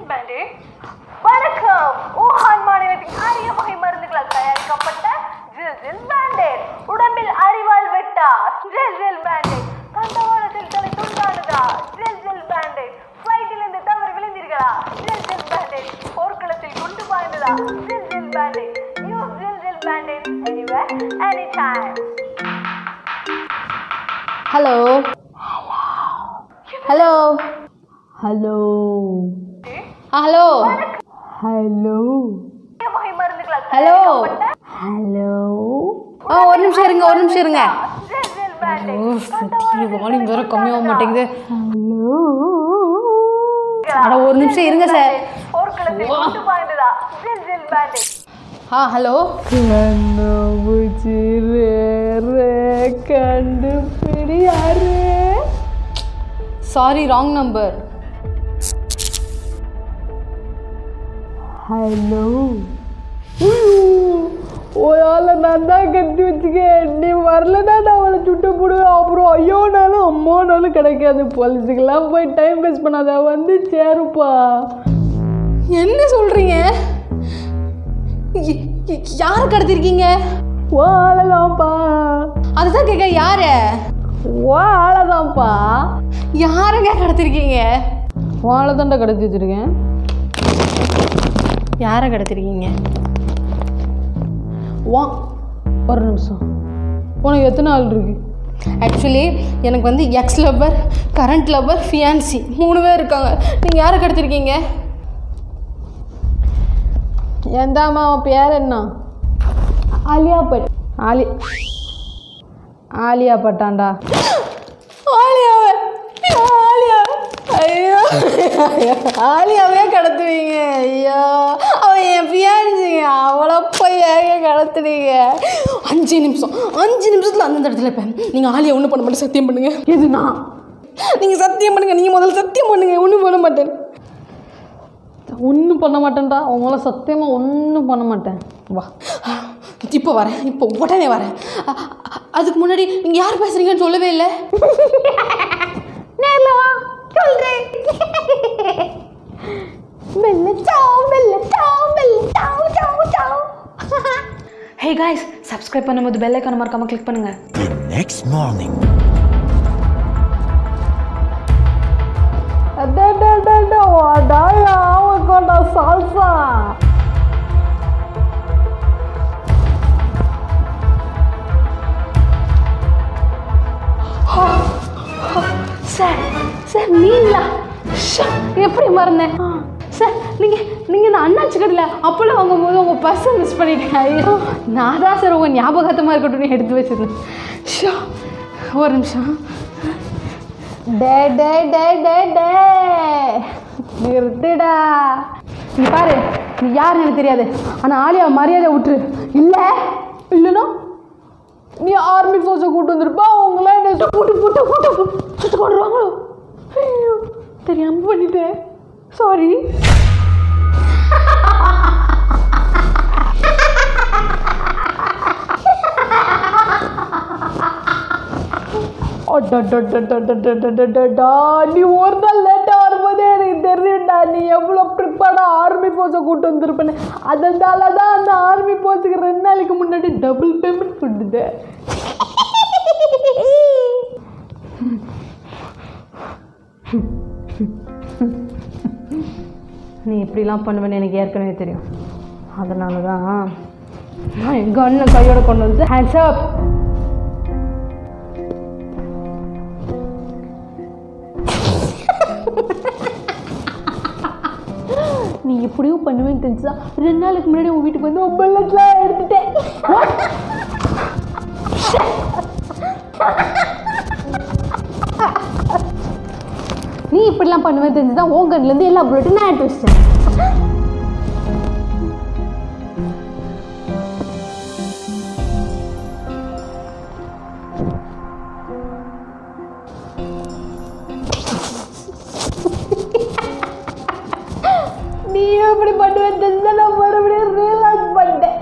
பேண்டேட் வணக்கம் ஊஹான் மாநிலத்தின் அரிய வகை மருந்துகளால் தயாரிக்கப்பட்ட ஜில் ஜில் பேண்டேட் உடம்பில் அறிவால் வெட்டா ஜில் ஜில் பேண்டேட் தண்டவாளத்தில் தலை துண்டானதா ஜில் ஜில் பேண்டேட் ஃப்ளைட்டிலிருந்து தவறு விழுந்தீர்களா ஜில் ஜில் பேண்டேட் போர்க்களத்தில் குண்டு பாய்ந்ததா ஜில் ஜில் பேண்டேட் யூஸ் ஜில் ஜில் band aid anywhere any time hello hello hello hello hello வகை மருந்துகளால் ஹலோ தயாரிக்கப்பட்ட ஹலோ ஆ ஒரு நிமிஷம் இருங்க ஒரு நிமிஷம் இருங்க ஜில் ஜில் பேண்டேட் ஓ சரி வால்யூம் வேற கம்மியாக மாட்டேங்குது ஹலோ அட ஒரு நிமிஷம் இருங்க சார் போர்க்களத்தில் குண்டு பாய்ந்ததா ஜில் ஜில் பேண்டேட் ஆ ஹலோ கண்டுபிடிச்சி கண்டுபிடி யாரு சாரி ராங் நம்பர் ஹலோ ஓயால நான் தான் கட்டி வச்சுக்கேன் நீ வரலன்னா நான் அவளை சுட்டு போடுவேன் அப்புறம் ஐயோனாலும் அம்மானாலும் கிடைக்காது போலீஸுக்கெல்லாம் போய் டைம் வேஸ்ட் பண்ணாத வந்து சேருப்பா என்ன சொல்கிறீங்க யார் கடத்திருக்கீங்க ஓ ஆளதான்ப்பா அதுதான் கேட்க யாரு ஓ ஆளதான்ப்பா யாருங்க கடத்திருக்கீங்க ஓ தாண்டா கடத்தி வச்சிருக்கேன் யாரை கடத்திருக்கீங்க வா ஒரு நிமிஷம் உனக்கு எத்தனை ஆள் இருக்கு ஆக்சுவலி எனக்கு வந்து ex lover current lover fiancee மூணு பேர் இருக்காங்க நீங்கள் யாரை கடத்திருக்கீங்க எந்தாம்மா அவன் பேர் என்ன ஆலியா பட் ஆலி ஆலியா பட்டான்டா ஆலியாவே ஆலியா ஐயோ ஆலியாவே கடத்துவீங்க ஐயோ அவன் என் பியானிச்சிங்க அவளை போய் ஏங்க கடத்துனீங்க அஞ்சு நிமிஷம் அஞ்சு நிமிஷத்தில் அந்த இடத்துல இருப்பேன் நீங்கள் ஆலியா ஒன்றும் பண்ண மாட்டேன் சத்தியம் பண்ணுங்க எது நான் நீங்கள் சத்தியம் பண்ணுங்க நீங்கள் முதல்ல சத்தியம் பண்ணுங்க ஒன்றும் பண்ண மாட்டேன் ஒன்றும் பண்ண மாட்டேன்டா உங்களால் சத்தியமாக ஒன்றும் பண்ண மாட்டேன் வா இப்போ வரேன் இப்போ உடனே வரேன் அ- அ- அதுக்கு முன்னாடி நீங்கள் யார் பேசுகிறீங்கன்னு சொல்லவே இல்லை நேரில் வா சொல்கிறேன் மெல்ல சாவ் மெல்ல சாவ் மெல்ல சாவ் சாவ் சாவ் ஹே காய்ஸ் சப்ஸ்கிரைப் பண்ணும்போது பெல் ஐக்கான மறக்காம கிளிக் பண்ணுங்க The next morning. கொண்ட சால்சா சார் சார் நீங்களா ஷா, எப்படி மறந்தேன் சார் நீங்கள் நீங்கள் இந்த அண்ணாச்சி கடையில் அப்போல்லாம் வாங்கும்போது உங்கள் பர்ஸை மிஸ் பண்ணிட்டேன் ஐயோ நான் தான் சார் உங்கள் ஞாபகத்தமாக இருக்கட்டும்னு எடுத்து வச்சிருந்தேன் ஷோ ஒரு நிமிஷம் டே டே டே டே டே நிறுத்துடா நீ பாரு நீ யாருன்னு எனக்கு தெரியாது ஆனால் ஆலியா மரியாதை விட்டுரு இல்லை இல்லைன்னா நீ ஆர்மி ஃபோர்ஸை கூட்டு வந்திருப்பா அவங்களாம் என்ன கூட்டு கூட்டு கூட்டு சுட்டு கொண்டுருவாங்களோ ஐயோ தெரியாமல் பண்ணிட்டேன் சாரி அடடடடடடடடடடா, நீ ஒரு நாள் லேட்டாக வரும்போதே எனக்கு தெரியும்டா நீ எவ்வளோ ப்ரிப்பேர்டாக ஆர்மி போஸை கூட்டு வந்திருப்பேன்னு அதனால தான் அந்த ஆர்மி போஸுக்கு ரெண்டு நாளைக்கு முன்னாடி டபுள் பேமெண்ட் கொடுத்துது நீ இப்படிலாம் பண்ணுவேன்னு எனக்கு ஏற்கனவே தெரியும் அதனால தான் நான் என் கண்ணை கையோட கொண்டு வந்து ஹேண்ட்ஸ் அப் நீ இப்படியும் பண்ணுவேன்னு தெரிஞ்சுதான் ரெண்டு நாளுக்கு முன்னாடி உன் வீட்டுக்கு வந்து உன் புல்லட்லாம் எடுத்துட்டேன் நீ இப்படிலாம் பண்ணுவேன்னு தெரிஞ்சுதான் உன் கண்ணுலேருந்து எல்லா புல்லட்டும் நான் எடுத்து வச்சிட்டேன் நீ எப்படி பண்ணுவேன்னு தெரிஞ்சுதான் நான் மறுபடியும் ரியலாக் பண்ணிட்டேன்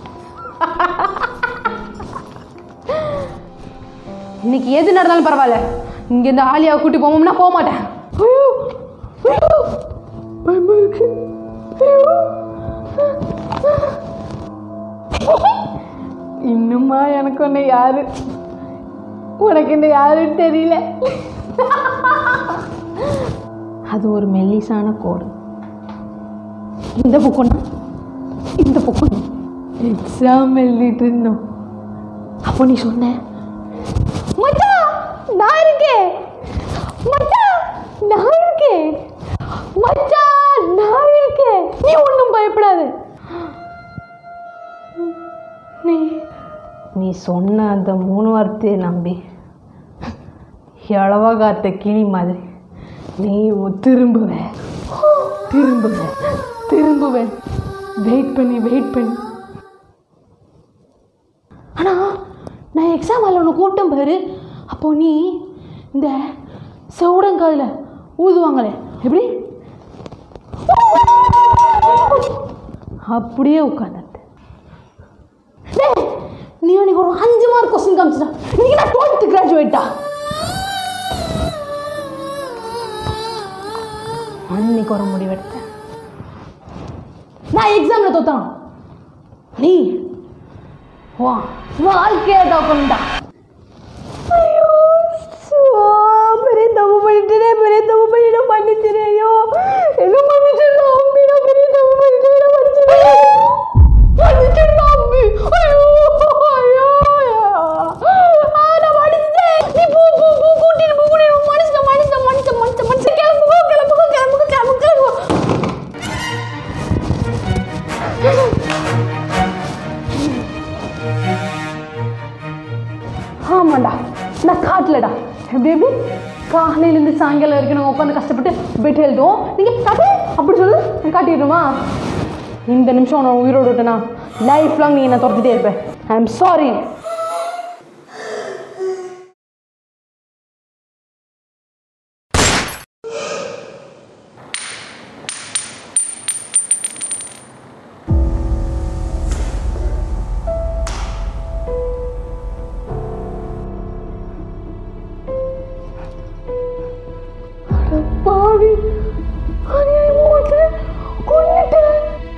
இன்னைக்கு எது நடந்தாலும் பரவாயில்ல இங்க இந்த ஆலியாவை கூட்டி போவோம்னா போக மாட்டேன் ஐயோ, ஐயோ, பயமா இருக்கு. இன்னுமா எனக்கு ஒன்று யாரு உனக்கு இந்த யாருன்னு தெரியல அது ஒரு மெல்லிசான கோடு இந்த பக்கம் இந்த பக்கம் எக்ஸாம் எழுதிட்டு இருந்தோம் அப்போ நீ சொன்ன மச்சான் நான் இருக்கேன் மச்சான் நான் இருக்கேன் மச்சான் நான் இருக்கேன் நீ ஒன்றும் பயப்படாத நீ நீ சொன்ன அந்த மூணு வார்த்தையை நம்பி எளவா காத்த கிளி மாதிரி நீ ஒ- திரும்புவ திரும்புவ திரும்புவேன் வெயிட் பண்ணி வெயிட் பண்ணி ஆனால் நான் எக்ஸாம் ஹாலில் ஒன்று கூட்டம் பாரு அப்போ நீ இந்த செவுடங்காதில் ஊதுவாங்களே எப்படி அப்படியே உட்காந்துட்டு நீ அன்னைக்கு ஒரு அஞ்சு மார்க் கொஸ்டின் காமிச்சிட்டா நீங்க நான் டுவெல்த் கிராஜுவேட்டா அன்னைக்கு ஒரு முடிவெடுத்தேன் நான் எக்ஸாம்ல தோத்தான் நீ வா வாழ்க்கையை தோக்கணும்டா ஐயோ சோ, பெரிய தப்பு பண்ணிட்டேனே பெரிய தப்பு பண்ணிட்டு பண்ணிட்டேனே ஐயோ என்ன பண்ணிட்டேன் அம்பி நான் பெரிய தப்பு பண்ணிட்டேன் என்ன பண்ணிட்டேன் பண்ணிட்டேன் அம்பி ஐயோ ஐயோ ஐயோ. ஆ, நான் மடிச்சிட்டேன் நீ போ போ போ கூட்டிட்டு போ கூட்டிட்டு போ மனுஷன் மனுஷன் மனுஷன் மனுஷன் மனுஷன் கிளம்புங்க கிளம்புங்க கிளம்புங்க கிளம்புங்க கிளம்புங்க ஆமாண்டா நான் காட்டலடா எப்படி எப்படி காலையிலேருந்து சாயங்காலம் வரைக்கும் நாங்கள் உட்காந்து கஷ்டப்பட்டு பெட் எழுதுவோம் நீங்கள் காட்டு அப்படி சொல்லு நான் காட்டிடுமா இந்த நிமிஷம் நான் உயிரோடு விட்டேனா லைஃப் லாங் நீ நான் துரத்திட்டே இருப்பேன் ஐ எம் சாரி பாவி அநியாயமா வந்து கொன்னுட்டேன்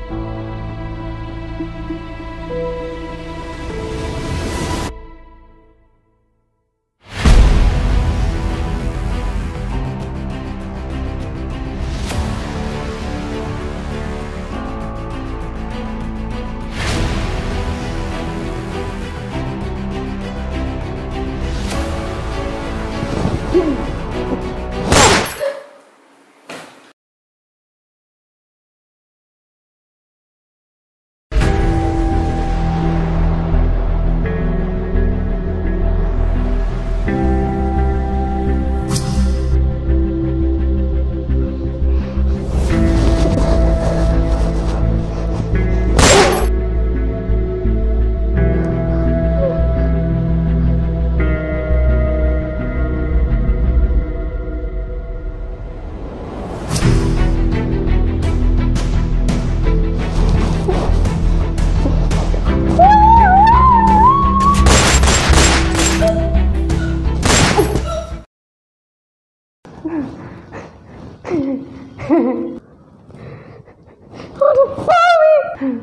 அட பாவி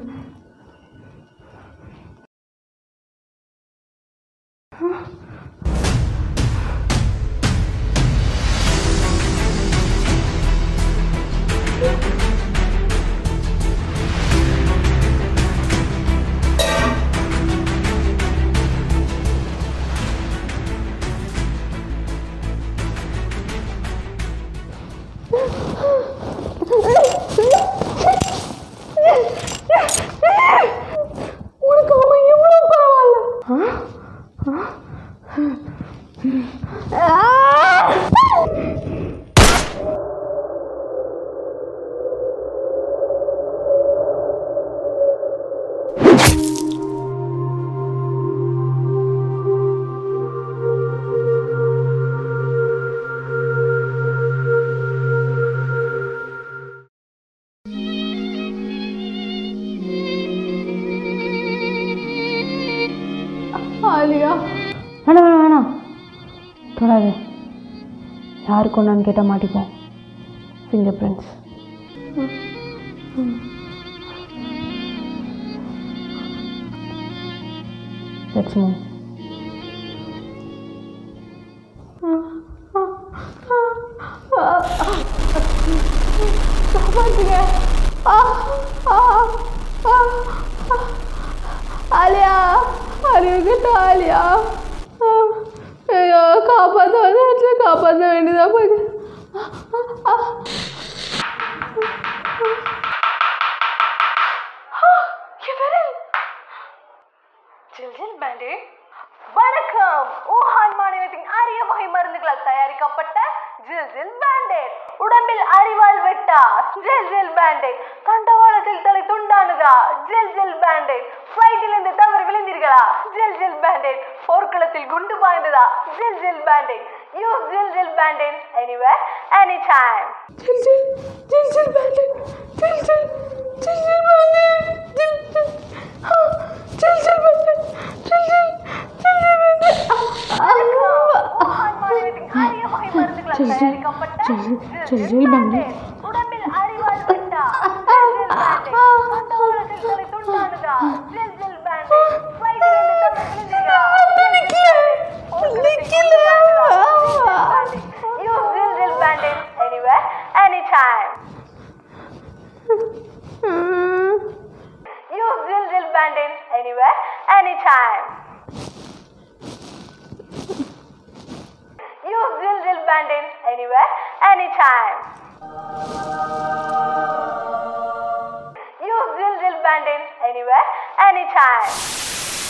உனக்கு அவன் எவ்வளோ பரவாயில்ல ஆலியா வேணாம் வேணாம் வேணாம் தொடாது யாருக்கு ஒன்றான்னு கேட்டால் மாட்டிப்போம் ஃபிங்கர் பிரிண்ட்ஸ் Let's move. காப்பாத்துங்க ஆ, ஆ, ஆ, ஆ. ஆலியா அறிவுக்கிட்ட ஆலியா ஆ, ஐயோ காப்பாற்ற வந்து காப்பாற்ற வேண்டியதா போகுது ஆ, ஆ, ஆ. எவரில் ஜில் ஜில் பேண்டேட் வணக்கம் ஊஹான் மாநிலத்தின் அரிய வகை மருந்துகளால் தயாரிக்கப்பட்ட ஜில் ஜில் பேண்டேட் உடம்பில் அறிவால் வெட்டா ஜில் ஜில் பேண்டேட் தண்டவாளத்தில் தலை துண்டானதா ஜில் ஜில் பேண்டேட் ஃப்ளைட்டில் இருந்து தவறு விழுந்தீர்களா ஜில் ஜில் பேண்டேட் போர்க்களத்தில் குண்டு பாய்ந்ததா ஜில் ஜில் பேண்டேட் யூஸ் ஜில் ஜில் பேண்டேட் எனிவேர் எனி டைம் ஜில் ஜில் ஜில் ஜில் பேண்டேட் ஜில் ஜில் ஜில் ஜில் பேண்டேட் ஜில் ஜில் ஆ, ஜில் ஜில் பேண்டேட் ஜில் ஜில் ஜில் ஜில் பேண்டேட் ஆ, ஆ. ஊஹான் மாநிலத்தின் அரிய வகை மருந்துகளால் ஜில் ஜில் தயாரிக்கப்பட்ட ஜில் ஜில் ஜில் ஜில் ஜில் ஜில் பேண்டேட். பேண்டேட். உடம்பில் அறிவால் வெட்டா ஜில் ஜில் பேண்டேட். தண்டவாளத்தில் தலை துண்டானதா ஜில் ஜில் பேண்டேட். ஃப்ளைட்டில் இருந்து தவறி விழுந்தீர்களா? ஜில் ஜில் பேண்டேட். போர்க்களத்தில் குண்டு பாய்ந்ததா? ஜில் ஜில் பேண்டேட். Use ஜில் ஜில் பேண்டேட் anywhere, anytime. Use ஜில் ஜில் பேண்டேட் anywhere, anytime. Use ஜில் ஜில் பேண்டேட் anywhere, anytime. Use ஜில் ஜில் பேண்டேட் anywhere, anytime.